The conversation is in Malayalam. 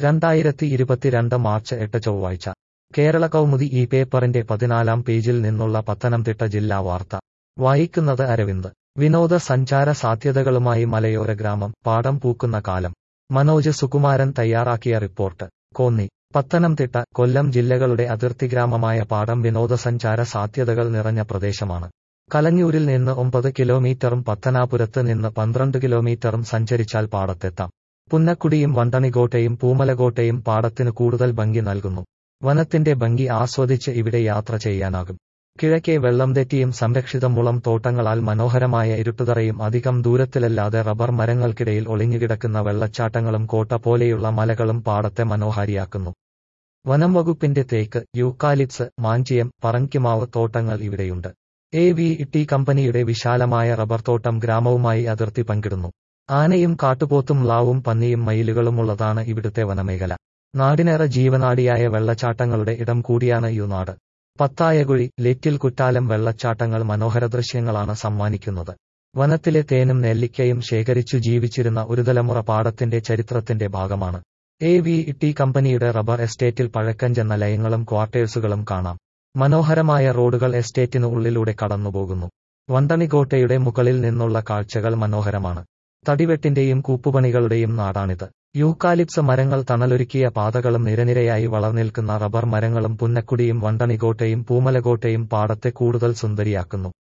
രണ്ടായിരത്തി ഇരുപത്തിരണ്ട് മാർച്ച് എട്ട് ചൊവ്വാഴ്ച കേരള കൗമുദി ഈ പേപ്പറിന്റെ പതിനാലാം പേജിൽ നിന്നുള്ള പത്തനംതിട്ട ജില്ലാ വാർത്ത വായിക്കുന്നത് അരവിന്ദ് വിനോദ സഞ്ചാര സാധ്യതകളുമായി മലയോര ഗ്രാമം പാടം പൂക്കുന്ന കാലം മനോജ് സുകുമാരൻ തയ്യാറാക്കിയ റിപ്പോർട്ട് കോന്നി പത്തനംതിട്ട കൊല്ലം ജില്ലകളുടെ അതിർത്തി ഗ്രാമമായ പാടം വിനോദസഞ്ചാര സാധ്യതകൾ നിറഞ്ഞ പ്രദേശമാണ് കലഞ്ഞൂരിൽ നിന്ന് ഒമ്പത് കിലോമീറ്ററും പത്തനാപുരത്ത് നിന്ന് പന്ത്രണ്ട് കിലോമീറ്ററും സഞ്ചരിച്ചാൽ പാടത്തെത്താം പുന്നക്കുടിയും വണ്ടണികോട്ടയും പൂമലകോട്ടയും പാടത്തിന് കൂടുതൽ ഭംഗി നൽകുന്നു വനത്തിന്റെ ഭംഗി ആസ്വദിച്ച് ഇവിടെ യാത്ര ചെയ്യാനാകും കിഴക്കേ വെള്ളം തെറ്റിയും സംരക്ഷിത മുളം തോട്ടങ്ങളാൽ മനോഹരമായ ഇരുട്ടുതറയും അധികം ദൂരത്തിലല്ലാതെ റബ്ബർ മരങ്ങൾക്കിടയിൽ ഒളിഞ്ഞുകിടക്കുന്ന വെള്ളച്ചാട്ടങ്ങളും കോട്ട പോലെയുള്ള മലകളും പാടത്തെ മനോഹാരിയാക്കുന്നു വനം വകുപ്പിന്റെ തേക്ക് യൂക്കാലിപ്സ് മാഞ്ചിയം പറങ്കിമാവ് തോട്ടങ്ങൾ ഇവിടെയുണ്ട് എ വി ടി കമ്പനിയുടെ വിശാലമായ റബ്ബർ തോട്ടം ഗ്രാമവുമായി അതിർത്തി പങ്കിടുന്നു ആനയും കാട്ടുപോത്തും മ്ലാവും പന്നിയും മയിലുകളുമുള്ളതാണ് ഇവിടുത്തെ വനമേഖല നാടിനേറെ ജീവനാടിയായ വെള്ളച്ചാട്ടങ്ങളുടെ ഇടം കൂടിയാണ് ഈ നാട് പത്തായകുഴി ലെറ്റിൽ കുറ്റാലം വെള്ളച്ചാട്ടങ്ങൾ മനോഹര ദൃശ്യങ്ങളാണ് സമ്മാനിക്കുന്നത് വനത്തിലെ തേനും നെല്ലിക്കയും ശേഖരിച്ചു ജീവിച്ചിരുന്ന ഒരു തലമുറ പാടത്തിന്റെ ചരിത്രത്തിന്റെ ഭാഗമാണ് എ വി ടി കമ്പനിയുടെ റബ്ബർ എസ്റ്റേറ്റിൽ പഴക്കം ചെന്ന ലയങ്ങളും ക്വാർട്ടേഴ്സുകളും കാണാം മനോഹരമായ റോഡുകൾ എസ്റ്റേറ്റിന് ഉള്ളിലൂടെ കടന്നുപോകുന്നു വണ്ടണികോട്ടയുടെ മുകളിൽ നിന്നുള്ള കാഴ്ചകൾ മനോഹരമാണ് തടിവെട്ടിന്റെയും കൂപ്പുപണികളുടെയും നാടാണിത് യൂക്കാലിപ്സ് മരങ്ങൾ തണലൊരുക്കിയ പാതകളും നിരനിരയായി വളർന്നിൽക്കുന്ന റബ്ബർ മരങ്ങളും പുന്നക്കുടിയും വണ്ടണികോട്ടയും പൂമലകോട്ടയും പാടത്തെ കൂടുതൽ സുന്ദരിയാക്കുന്നു